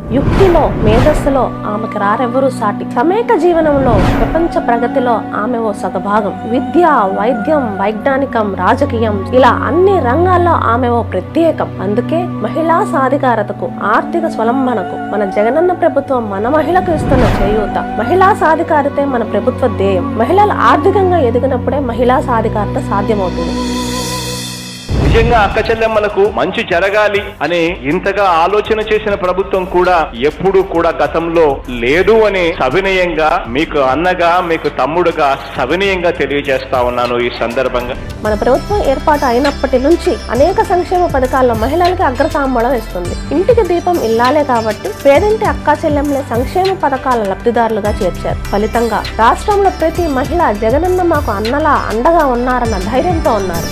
యుక్తిలో మేధస్సులో ఆమెకు రారెవ్వరూ సాటి సమైక జీవనంలో ప్రపంచ ప్రగతిలో ఆమె ఓ సగభాగం విద్య వైద్యం వైజ్ఞానికం రాజకీయం ఇలా అన్ని రంగాల్లో ఆమె ఓ ప్రత్యేకం అందుకే మహిళా సాధికారతకు ఆర్థిక స్వలంబనకు మన జగనన్న ప్రభుత్వం మన మహిళకు ఇస్తున్న చేయూత మహిళా సాధికారతే మన ప్రభుత్వ ధ్యేయం మహిళలు ఆర్థికంగా ఎదిగినప్పుడే మహిళా సాధికారత సాధ్యమవుతుంది నిజంగా అక్క చెల్లెమ్మలకు మంచి జరగాలి అని ఇంతగా ఆలోచన చేసిన ప్రభుత్వం కూడా ఎప్పుడు కూడా గతంలో లేదు అని సవినయంగా మీకు అన్నగా మీకు తమ్ముడుగా సవినయంగా తెలియజేస్తా ఉన్నాను ఈ సందర్భంగా మన ప్రభుత్వం ఏర్పాటు అయినప్పటి నుంచి అనేక సంక్షేమ పథకాల్లో మహిళలకి అగ్రతాంబూలం ఇస్తుంది ఇంటికి దీపం ఇల్లాలే కాబట్టి పేదింటి అక్కా చెల్లెంలే సంక్షేమ పథకాల లబ్ధిదారులుగా చేర్చారు ఫలితంగా రాష్ట్రంలో ప్రతి మహిళ జగనన్న మాకు అన్నలా అండగా ఉన్నారన్న ధైర్యంతో ఉన్నారు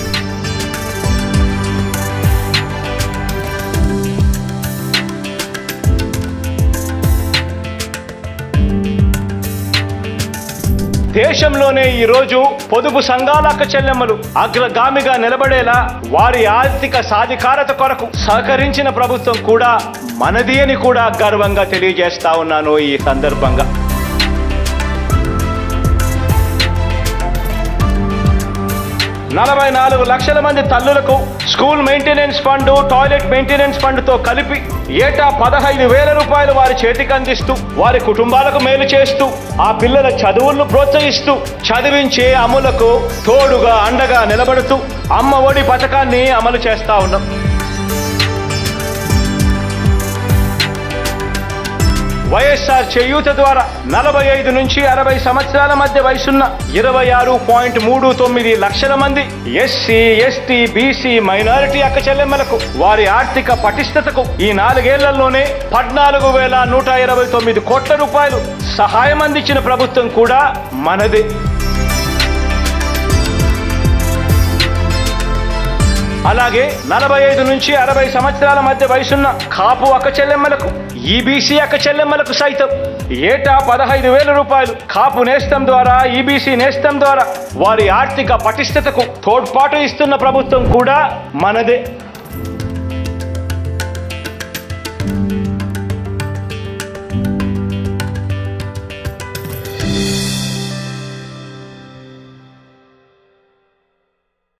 దేశంలోనే ఈ రోజు పొదుపు సంఘాల అక్క చెల్లెమ్మలు అగ్రగామిగా నిలబడేలా వారి ఆర్థిక సాధికారత కొరకు సహకరించిన ప్రభుత్వం కూడా మనది అని కూడా గర్వంగా తెలియజేస్తా ఉన్నాను ఈ సందర్భంగా నలభై నాలుగు లక్షల మంది తల్లులకు school maintenance fund toilet maintenance fund తో కలిపి ఏటా పదహైదు వేల రూపాయలు వారి చేతికి అందిస్తూ వారి కుటుంబాలకు మేలు చేస్తూ ఆ పిల్లల చదువులను ప్రోత్సహిస్తూ చదివించే అమ్ములకు తోడుగా అండగా నిలబడుతూ అమ్మ ఒడి పథకాన్ని అమలు చేస్తా ఉన్నాం వైఎస్ఆర్ చేయూత ద్వారా నలభై ఐదు నుంచి అరవై సంవత్సరాల మధ్య వయసున్న ఇరవై ఆరు పాయింట్ మూడు తొమ్మిది లక్షల మంది ఎస్సీ ఎస్టీ బీసీ మైనారిటీ అక్క చెల్లెమ్మలకు వారి ఆర్థిక పటిష్టతకు ఈ నాలుగేళ్లలోనే పద్నాలుగు వేల నూట ఇరవై తొమ్మిది కోట్ల రూపాయలు సహాయం అందించిన ప్రభుత్వం కూడా మనదే అలాగే నలభై ఐదు నుంచి అరవై సంవత్సరాల మధ్య వయసున్న కాపు అక్క చెల్లెమ్మలకు ఈబీసీ అక్క చెల్లెమ్మలకు సైతం ఏటా పదహైదు వేల రూపాయలు కాపు నేస్తం ద్వారా ఈబీసీ నేస్తం ద్వారా వారి ఆర్థిక పటిష్టతకు తోడ్పాటు ఇస్తున్న ప్రభుత్వం కూడా మనదే